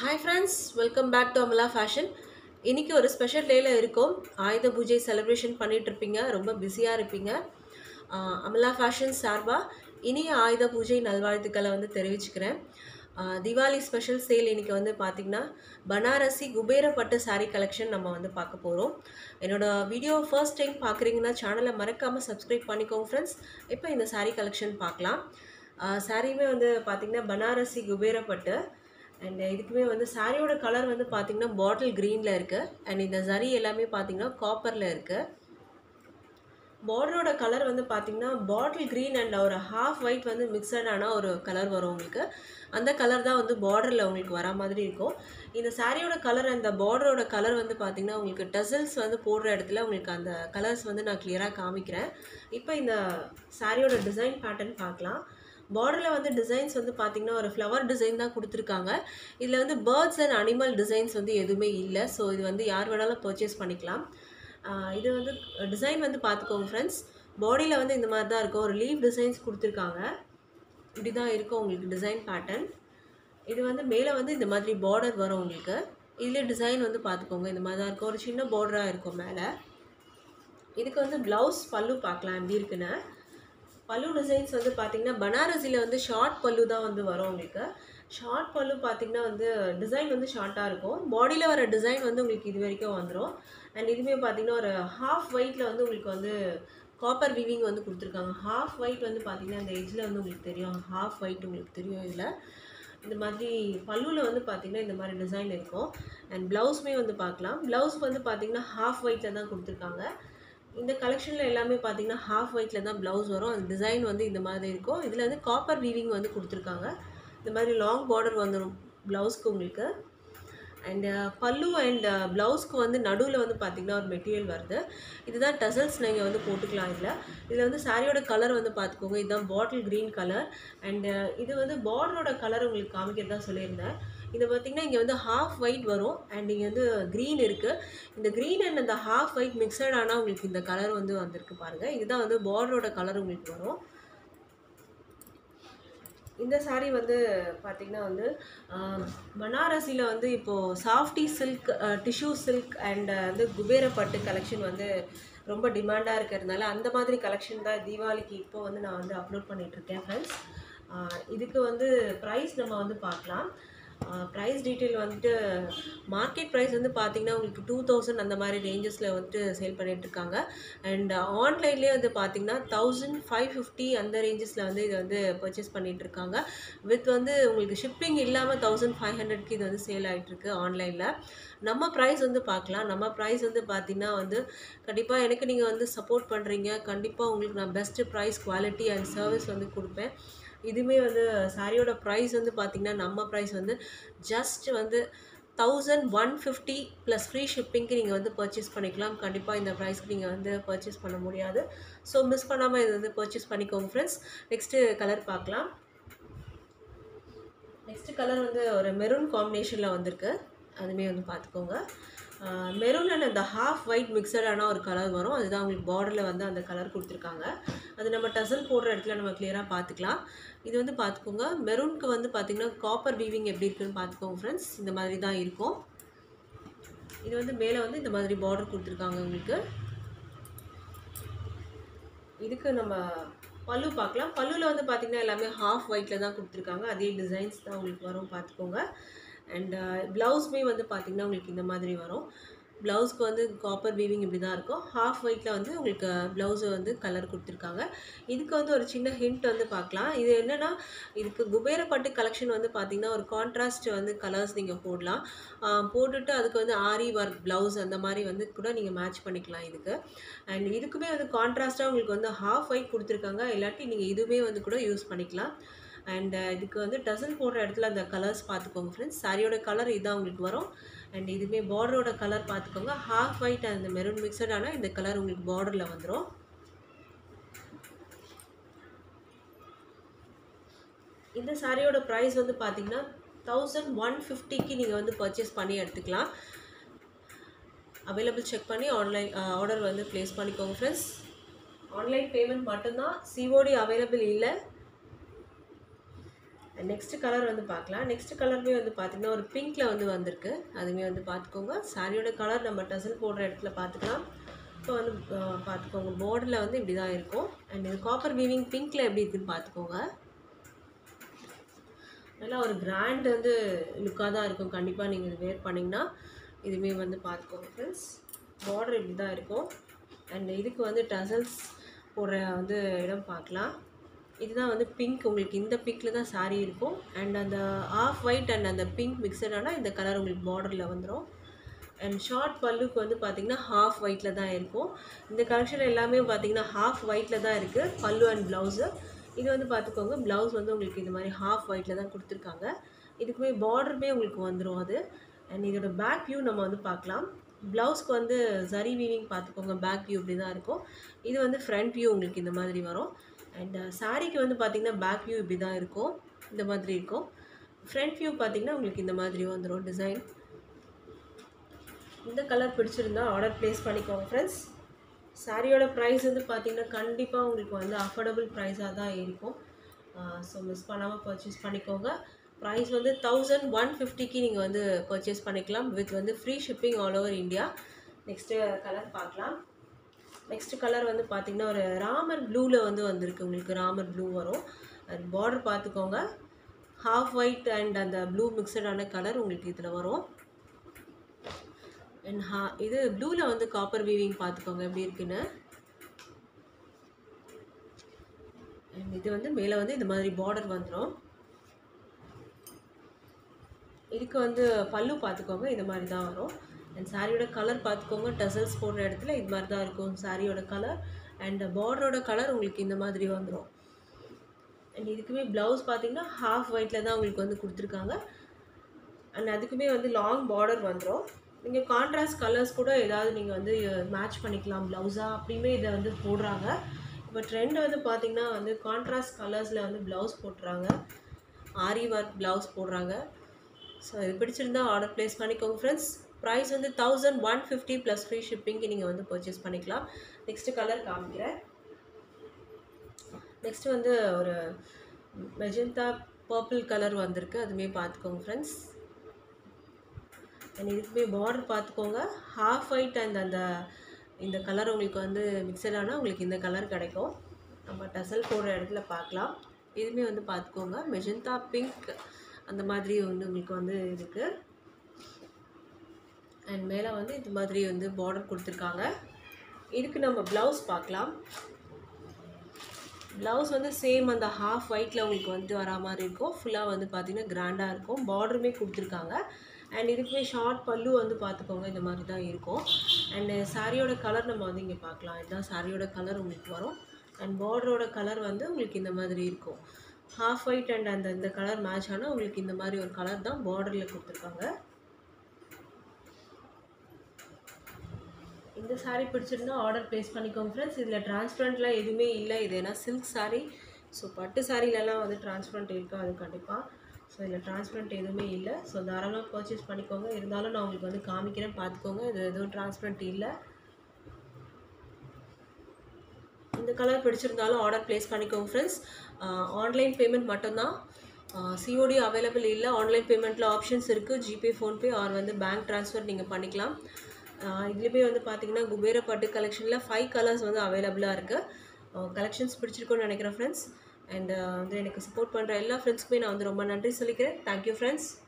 hi friends welcome back to Amala fashion இன்றைக்கி ஒரு special டேயில் இருக்கோம் ஆயுத பூஜை செலிப்ரேஷன் பண்ணிட்டு இருப்பீங்க ரொம்ப பிஸியாக இருப்பீங்க ஆஹ் அமலா ஃபேஷன் சார்பாக இனிய ஆயுத பூஜை நல்வாழ்த்துக்களை வந்து தெரிவிச்சுக்கிறேன் ஆஹ் தீபாவளி ஸ்பெஷல் சேல் இன்றைக்கி வந்து பார்த்திங்கன்னா பனாரசி குபேர பட்டு saree கலெக்ஷன் நம்ம வந்து பார்க்க போகிறோம் என்னோட வீடியோ ஃபர்ஸ்ட் டைம் பார்க்குறீங்கன்னா சேனலை மறக்காமல் சப்ஸ்கிரைப் பண்ணிக்கோங்க ஃப்ரெண்ட்ஸ் இப்போ இந்த saree கலெக்ஷன் பார்க்கலாம் சாரியுமே வந்து பார்த்திங்கன்னா பனாரசி குபேர பட்டு அண்ட் இதுக்குமே வந்து சாரியோட கலர் வந்து பார்த்திங்கன்னா பாட்டில் க்ரீனில் இருக்குது அண்ட் இந்த சரி எல்லாமே பார்த்திங்கன்னா காப்பரில் இருக்குது பார்டரோட கலர் வந்து பார்த்திங்கன்னா பாட்டில் க்ரீன் அண்ட் ஒரு ஹாஃப் ஒயிட் வந்து மிக்சடான ஒரு கலர் வரும் உங்களுக்கு அந்த கலர் தான் வந்து பார்டரில் உங்களுக்கு வர மாதிரி இருக்கும் இந்த சாரியோட கலர் அந்த பார்டரோட கலர் வந்து பார்த்திங்கன்னா உங்களுக்கு டசல்ஸ் வந்து போடுற இடத்துல உங்களுக்கு அந்த கலர்ஸ் வந்து நான் கிளியராக காமிக்கிறேன் இப்போ இந்த சாரியோட டிசைன் பேட்டர்ன் பார்க்கலாம் பார்டரில் வந்து டிசைன்ஸ் வந்து பார்த்திங்கன்னா ஒரு ஃப்ளவர் டிசைன் தான் கொடுத்துருக்காங்க இதில் வந்து பேர்ட்ஸ் அண்ட் அனிமல் டிசைன்ஸ் வந்து எதுவுமே இல்லை ஸோ இது வந்து யார் வேணாலும் பர்ச்சேஸ் பண்ணிக்கலாம் ஆஹ் இது வந்து டிசைன் வந்து பார்த்துக்கோங்க ஃப்ரெண்ட்ஸ் பாடியில் வந்து இந்த மாதிரி தான் இருக்கும் ஒரு லீவ் டிசைன்ஸ் கொடுத்துருக்காங்க இப்படி தான் இருக்கும் உங்களுக்கு டிசைன் பேட்டர்ன் இது வந்து மேலே வந்து இந்த மாதிரி பார்டர் வரும் உங்களுக்கு இதில் டிசைன் வந்து பார்த்துக்கோங்க இந்த மாதிரி தான் இருக்கும் ஒரு சின்ன பார்டராக இருக்கும் மேலே இதுக்கு வந்து ப்ளவுஸ் பல்லு பார்க்கலாம் எப்படி இருக்குன்னு பல்லு டிசைன்ஸ் வந்து பார்த்தீங்கன்னா பனாரசியில் வந்து ஷார்ட் பல்லு தான் வந்து வரும் உங்களுக்கு ஷார்ட் பல்லு பார்த்தீங்கன்னா வந்து டிசைன் வந்து ஷார்ட்டாக இருக்கும் பாடியில் வர டிசைன் வந்து உங்களுக்கு இது வரைக்கும் வந்துடும் அண்ட் இதுவுமே பார்த்தீங்கன்னா ஒரு ஹாஃப் ஒயிட்டில் வந்து உங்களுக்கு வந்து காப்பர் வீவிங் வந்து கொடுத்துருக்காங்க ஹாஃப் ஒயிட் வந்து பார்த்தீங்கன்னா இந்த எஜ்ஜில் வந்து உங்களுக்கு தெரியும் ஹாஃப் ஒயிட் உங்களுக்கு தெரியும் இதில் இந்த மாதிரி பல்லுவில் வந்து பார்த்திங்கன்னா இந்த மாதிரி டிசைன் இருக்கும் அண்ட் ப்ளவுஸுமே வந்து பார்க்கலாம் ப்ளவுஸ் வந்து பார்த்திங்கன்னா ஹாஃப் ஒயிட்டில் தான் கொடுத்துருக்காங்க இந்த கலெக்ஷனில் எல்லாமே பார்த்தீங்கன்னா ஹாஃப் ஒயிட்டில் தான் ப்ளவுஸ் வரும் அந்த டிசைன் வந்து இந்த மாதிரி இருக்கும் இதில் வந்து காப்பர் வீவிங் வந்து கொடுத்துருக்காங்க இந்த மாதிரி லாங் பார்டர் வந்துடும் ப்ளவுஸ்க்கு உங்களுக்கு அண்ட் பல்லு அண்ட் ப்ளவுஸ்க்கு வந்து நடுவில் வந்து பார்த்திங்கன்னா ஒரு மெட்டீரியல் வருது இதுதான் டசல்ஸ் நீங்கள் வந்து போட்டுக்கலாம் இதில் இதில் வந்து சாரியோட கலர் வந்து பார்த்துக்கோங்க இதுதான் பாட்டில் க்ரீன் கலர் அண்ட் இது வந்து பார்டரோட கலர் உங்களுக்கு காமிக்கிறதா சொல்லியிருந்தேன் இது பார்த்திங்கன்னா இங்கே வந்து ஹாஃப் ஒயிட் வரும் அண்ட் இங்கே வந்து க்ரீன் இருக்குது இந்த க்ரீன் அண்ட் அந்த ஹாஃப் ஒயிட் மிக்சட் ஆனால் உங்களுக்கு இந்த கலர் வந்து வந்திருக்கு பாருங்கள் இதுதான் வந்து பார்டரோட கலர் உங்களுக்கு வரும் இந்த saree வந்து பார்த்திங்கன்னா வந்து ஆஹ், பனாரசியில் வந்து இப்போது softy silk tissue silk and வந்து குபேர பட்டு கலெக்ஷன் வந்து ரொம்ப டிமாண்டாக இருக்கிறதுனால அந்த மாதிரி கலெக்ஷன் தான் தீபாவளிக்கு இப்போ வந்து நான் வந்து அப்லோட் பண்ணிகிட்ருக்கேன் ஃப்ரெண்ட்ஸ் இதுக்கு வந்து ப்ரைஸ் நம்ம வந்து பார்க்கலாம் ப்ரைஸ் டீட்டெயில் வந்துட்டு மார்க்கெட் ப்ரைஸ் வந்து பார்த்தீங்கன்னா உங்களுக்கு டூ தௌசண்ட் அந்த மாதிரி ரேஞ்சஸில் வந்துட்டு சேல் பண்ணிகிட்ருக்காங்க அண்ட் ஆன்லைன்லேயே வந்து பார்த்தீங்கன்னா தௌசண்ட் ஃபைவ் ஃபிஃப்டி அந்த ரேஞ்சஸில் வந்து இது வந்து பர்ச்சேஸ் பண்ணிகிட்ருக்காங்க வித் வந்து உங்களுக்கு ஷிப்பிங் இல்லாமல் தௌசண்ட் ஃபைவ் ஹண்ட்ரட்க்கு இது வந்து சேல் ஆகிட்டுருக்கு ஆன்லைனில் நம்ம ப்ரைஸ் வந்து பார்க்கலாம் நம்ம ப்ரைஸ் வந்து பார்த்திங்கன்னா வந்து கண்டிப்பாக எனக்கு நீங்கள் வந்து சப்போர்ட் பண்ணுறீங்க கண்டிப்பாக உங்களுக்கு நான் best price quality and service வந்து கொடுப்பேன் இதுவுமே வந்து சாரியோட ப்ரைஸ் வந்து பார்த்திங்கன்னா நம்ம ப்ரைஸ் வந்து ஜஸ்ட் வந்து thousand one fifty plus free ஷிப்பிங்க்கு நீங்கள் வந்து பர்ச்சேஸ் பண்ணிக்கலாம் கண்டிப்பாக இந்த ப்ரைஸ்க்கு நீங்கள் வந்து பர்ச்சேஸ் பண்ண முடியாது ஸோ மிஸ் பண்ணாமல் இது வந்து பர்ச்சேஸ் பண்ணிக்கோங்க ஃப்ரெண்ட்ஸ் நெக்ஸ்ட்டு கலர் பார்க்கலாம் நெக்ஸ்ட் கலர் வந்து ஒரு மெரூன் காம்பினேஷனில் வந்திருக்கு அதுவுமே வந்து பார்த்துக்கோங்க மெரூன் அண்ட் அந்த ஹாஃப் ஒயிட் மிக்சடான ஒரு கலர் வரும் அதுதான் உங்களுக்கு பார்டரில் வந்து அந்த கலர் கொடுத்துருக்காங்க அது நம்ம டசல் போடுற இடத்துல நம்ம கிளியராக பார்த்துக்கலாம் இது வந்து பார்த்துக்கோங்க மெரூனுக்கு வந்து பார்த்திங்கன்னா காப்பர் வீவிங் எப்படி இருக்குன்னு பார்த்துக்கோங்க ஃப்ரெண்ட்ஸ் இந்த மாதிரி தான் இருக்கும் இது வந்து மேலே வந்து இந்த மாதிரி பார்டர் கொடுத்துருக்காங்க உங்களுக்கு இதுக்கு நம்ம பல்லு பார்க்கலாம் பல்லுவில் வந்து பார்த்திங்கன்னா எல்லாமே ஹாஃப் ஒயிட்டில் தான் கொடுத்துருக்காங்க அதே டிசைன்ஸ் தான் உங்களுக்கு வரும் பார்த்துக்கோங்க அண்ட் ப்ளவுஸுமே வந்து பார்த்திங்கன்னா உங்களுக்கு இந்த மாதிரி வரும் ப்ளவுஸ்க்கு வந்து காப்பர் வீவிங் இப்படி தான் இருக்கும் ஹாஃப் ஒயிட்டில் வந்து உங்களுக்கு ப்ளவுஸு வந்து கலர் கொடுத்துருக்காங்க இதுக்கு வந்து ஒரு சின்ன ஹிண்ட் வந்து பார்க்கலாம் இது என்னென்னா இதுக்கு குபேர பட்டு கலெக்ஷன் வந்து பார்த்திங்கன்னா ஒரு கான்ட்ராஸ்ட் வந்து கலர்ஸ் நீங்கள் போடலாம் ஆஹ் போட்டுட்டு அதுக்கு வந்து ஆரி ஒர்க் ப்ளவுஸ் அந்த மாதிரி வந்து கூட நீங்கள் மேட்ச் பண்ணிக்கலாம் இதுக்கு அண்ட் இதுக்குமே வந்து கான்ட்ராஸ்ட்டாக உங்களுக்கு வந்து ஹாஃப் ஒயிட் கொடுத்துருக்காங்க இல்லாட்டி நீங்கள் இதுவுமே வந்து கூட யூஸ் பண்ணிக்கலாம் அண்ட் இதுக்கு வந்து டசல் போடுற இடத்துல அந்த கலர்ஸ் பார்த்துக்கோங்க ஃப்ரெண்ட்ஸ் சாரியோட கலர் இதான் உங்களுக்கு வரும் அண்ட் இதுவுமே பார்டரோட கலர் பார்த்துக்கோங்க ஹாஃப் ஒயிட் அந்த மெரூன் மிக்சடான இந்த கலர் உங்களுக்கு பார்டரில் வந்துடும் இந்த சாரியோட ப்ரைஸ் வந்து பார்த்தீங்கன்னா தௌசண்ட் ஒன் ஃபிஃப்டிக்கு நீங்கள் வந்து பர்ச்சேஸ் பண்ணி எடுத்துக்கலாம் அவைலபிள் செக் பண்ணி ஆன்லைன் ஆர்டர் வந்து ப்ளேஸ் பண்ணிக்கோங்க ஃப்ரெண்ட்ஸ் ஆன்லைன் பேமெண்ட் மட்டும்தான் சிஓடி அவைலபிள் இல்லை நெக்ஸ்ட் கலர் வந்து பார்க்கலாம் நெக்ஸ்ட் கலருமே வந்து பார்த்திங்கன்னா ஒரு பிங்க்கில் வந்து வந்திருக்கு அதுவுமே வந்து பார்த்துக்கோங்க சாரியோட கலர் நம்ம டசல் போடுற இடத்துல பார்த்துக்கலாம் இப்போ வந்து அஹ், பார்த்துக்கோங்க பார்டரில் வந்து இப்படி தான் இருக்கும் அண்ட் இது காப்பர் வீவிங் பிங்க்கில் எப்படி இருக்குன்னு பார்த்துக்கோங்க நல்லா ஒரு கிராண்ட் வந்து லுக்காக தான் இருக்கும் கண்டிப்பாக நீங்கள் இது வேர் பண்ணிங்கன்னா இதுவுமே வந்து பார்த்துக்கோங்க ஃப்ரெண்ட்ஸ் பார்டர் இப்படி தான் இருக்கும் அண்ட் இதுக்கு வந்து டசல்ஸ் போடுற வந்து இடம் பார்க்கலாம் இதுதான் வந்து பிங்க் உங்களுக்கு இந்த பிங்க்கில் தான் saree இருக்கும் அண்ட் அந்த ஆஃப் ஒயிட் அண்ட் அந்த பிங்க் மிக்சடான இந்த கலர் உங்களுக்கு பார்டரில் வந்துடும் அண்ட் ஷார்ட் பல்லுக்கு வந்து பார்த்தீங்கன்னா ஹாஃப் ஒயிட்டில் தான் இருக்கும் இந்த கலெக்ஷன் எல்லாமே பார்த்தீங்கன்னா ஹாஃப் ஒயிட்டில் தான் இருக்குது பல்லு அண்ட் ப்ளவுஸு இது வந்து பார்த்துக்கோங்க ப்ளவுஸ் வந்து உங்களுக்கு இந்த மாதிரி ஹாஃப் ஒயிட்டில் தான் கொடுத்துருக்காங்க இதுக்குமே பார்டருமே உங்களுக்கு வந்துடும் அது அண்ட் இதோட பேக் வியூ நம்ம வந்து பார்க்கலாம் ப்ளவுஸ்க்கு வந்து சரி வீவிங் பார்த்துக்கோங்க பேக் வியூ இப்படி தான் இருக்கும் இது வந்து ஃப்ரண்ட் வியூ உங்களுக்கு இந்த மாதிரி வரும் அண்ட் சாரீக்கு வந்து பார்த்திங்கன்னா பேக் வியூ இப்படி தான் இருக்கும் இந்த மாதிரி இருக்கும் ஃப்ரண்ட் வியூ பார்த்திங்கன்னா உங்களுக்கு இந்த மாதிரி வந்துடும் டிசைன் இந்த கலர் பிடிச்சிருந்தா ஆர்டர் ப்ளேஸ் பண்ணிக்கோங்க ஃப்ரெண்ட்ஸ் சாரியோட ப்ரைஸ் வந்து பார்த்தீங்கன்னா கண்டிப்பாக உங்களுக்கு வந்து அஃபோர்டபுள் ப்ரைஸாக தான் இருக்கும் ஸோ மிஸ் பண்ணாமல் பர்ச்சேஸ் பண்ணிக்கோங்க ப்ரைஸ் வந்து தௌசண்ட் ஒன் ஃபிஃப்டிக்கு நீங்கள் வந்து பர்ச்சேஸ் பண்ணிக்கலாம் வித் வந்து free shipping all over India next colour பார்க்கலாம் நெக்ஸ்ட் கலர் வந்து பார்த்தீங்கன்னா ஒரு ராமர் ப்ளூவில் வந்து வந்திருக்கு உங்களுக்கு ராமர் ப்ளூ வரும் அது பார்டர் பார்த்துக்கோங்க ஹாஃப் ஒயிட் அண்ட் அந்த ப்ளூ மிக்சடான கலர் உங்களுக்கு இதில் வரும் அண்ட் ஹா இது ப்ளூவில் வந்து காப்பர் வீவிங் பார்த்துக்கோங்க எப்படி இருக்குன்னு அண்ட் இது வந்து மேலே வந்து இந்த மாதிரி பார்டர் வந்துடும் இதுக்கு வந்து பல்லு பார்த்துக்கோங்க இந்த மாதிரி தான் வரும் அண்ட் சாரியோட கலர் பார்த்துக்கோங்க டசல்ஸ் போடுற இடத்துல இது மாதிரி தான் இருக்கும் சாரியோட கலர் அண்ட் பார்டரோட கலர் உங்களுக்கு இந்த மாதிரி வந்துடும் அண்ட் இதுக்குமே ப்ளவுஸ் பார்த்தீங்கன்னா ஹாஃப் ஒயிட்டில் தான் உங்களுக்கு வந்து கொடுத்துருக்காங்க அண்ட் அதுக்குமே வந்து லாங் பார்டர் வந்துடும் நீங்கள் கான்ட்ராஸ்ட் கலர்ஸ் கூட ஏதாவது நீங்கள் வந்து மேட்ச் பண்ணிக்கலாம் ப்ளவுஸாக அப்படியுமே இதை வந்து போடுறாங்க இப்போ ட்ரெண்ட் வந்து பார்த்தீங்கன்னா வந்து கான்ட்ராஸ்ட் கலர்ஸில் வந்து ப்ளவுஸ் போட்டுறாங்க ஆரி ஒர்க் ப்ளவுஸ் போடுறாங்க ஸோ இது பிடிச்சிருந்தா ஆர்டர் ப்ளேஸ் பண்ணிக்கோங்க ஃப்ரெண்ட்ஸ் ப்ரைஸ் வந்து thousand one fifty plus free ஷிப்பிங்க்கு நீங்கள் வந்து பர்ச்சேஸ் பண்ணிக்கலாம் நெக்ஸ்ட்டு கலர் காமிக்கிறேன் நெக்ஸ்ட் வந்து ஒரு மெஜந்தா பர்பிள் கலர் வந்திருக்கு அதுவுமே பார்த்துக்கோங்க ஃப்ரெண்ட்ஸ் அண்ட் இதுக்குமே பார்டர் பார்த்துக்கோங்க ஹாஃப் ஒயிட் அண்ட் அந்த இந்த கலர் உங்களுக்கு வந்து மிக்சட் ஆனால் உங்களுக்கு இந்த கலர் கிடைக்கும் நம்ம டசல் போடுற இடத்துல பார்க்கலாம் இதுவுமே வந்து பார்த்துக்கோங்க மெஜந்தா பிங்க் அந்த மாதிரி வந்து உங்களுக்கு வந்து இருக்குது அண்ட் மேலே வந்து இந்த மாதிரி வந்து பார்டர் கொடுத்துருக்காங்க இதுக்கு நம்ம ப்ளவுஸ் பார்க்கலாம் ப்ளவுஸ் வந்து சேம் அந்த ஹாஃப் ஒயிட்டில் உங்களுக்கு வந்து வரா மாதிரி இருக்கும் ஃபுல்லாக வந்து பார்த்திங்கன்னா கிராண்டாக இருக்கும் பார்டருமே கொடுத்துருக்காங்க அண்ட் இதுக்குமே ஷார்ட் பல்லு வந்து பார்த்துக்கோங்க இந்த மாதிரி தான் இருக்கும் அண்டு சாரியோட கலர் நம்ம வந்து இங்கே பார்க்கலாம் இதுதான் சாரியோட கலர் உங்களுக்கு வரும் அண்ட் பார்டரோட கலர் வந்து உங்களுக்கு இந்த மாதிரி இருக்கும் ஹாஃப் ஒயிட் அண்ட் அந்த இந்த கலர் மேட்ச் ஆனால் உங்களுக்கு இந்த மாதிரி ஒரு கலர் தான் பார்டரில் கொடுத்துருக்காங்க இந்த saree பிடிச்சிருந்தா ஆர்டர் ப்ளேஸ் பண்ணிக்கோங்க ஃப்ரெண்ட்ஸ் இதில் டிரான்ஸ்பரண்ட்லாம் எதுவுமே இல்லை இது ஏன்னா சில்க் saree ஸோ பட்டு சாரிலலாம் வந்து டிரான்ஸ்பரண்ட் இருக்காது கண்டிப்பாக ஸோ இதில் டிரான்ஸ்பரண்ட் எதுவுமே இல்லை ஸோ தாராளமாக பர்ச்சேஸ் பண்ணிக்கோங்க இருந்தாலும் நான் உங்களுக்கு வந்து காமிக்கிறேன் பார்த்துக்கோங்க இது எதுவும் டிரான்ஸ்பரண்ட் இல்லை இந்த கலர் பிடிச்சிருந்தாலும் ஆர்டர் ப்ளேஸ் பண்ணிக்கோங்க ஃப்ரெண்ட்ஸ் ஆன்லைன் பேமெண்ட் மட்டும்தான் சிஓடி அவைலபிள் இல்லை ஆன்லைன் பேமெண்ட்டில் ஆப்ஷன்ஸ் இருக்குது ஜிபே ஃபோன்பே ஆர் வந்து பேங்க் ட்ரான்ஸ்ஃபர் நீங்கள் பண்ணிக்கலாம் இதுலேயுமே வந்து பார்த்தீங்கன்னா குபேர பட்டு கலெக்ஷனில் ஃபைவ் கலர்ஸ் வந்து அவைலபிளாக இருக்குது கலெக்ஷன்ஸ் பிடிச்சிருக்குன்னு நினைக்கிறேன் ஃப்ரெண்ட்ஸ் அண்ட் வந்து எனக்கு சப்போர்ட் பண்ணுற எல்லா ஃப்ரெண்ட்ஸ்க்குமே நான் வந்து ரொம்ப நன்றி சொல்லிக்கிறேன் தேங்க்யூ ஃப்ரெண்ட்ஸ்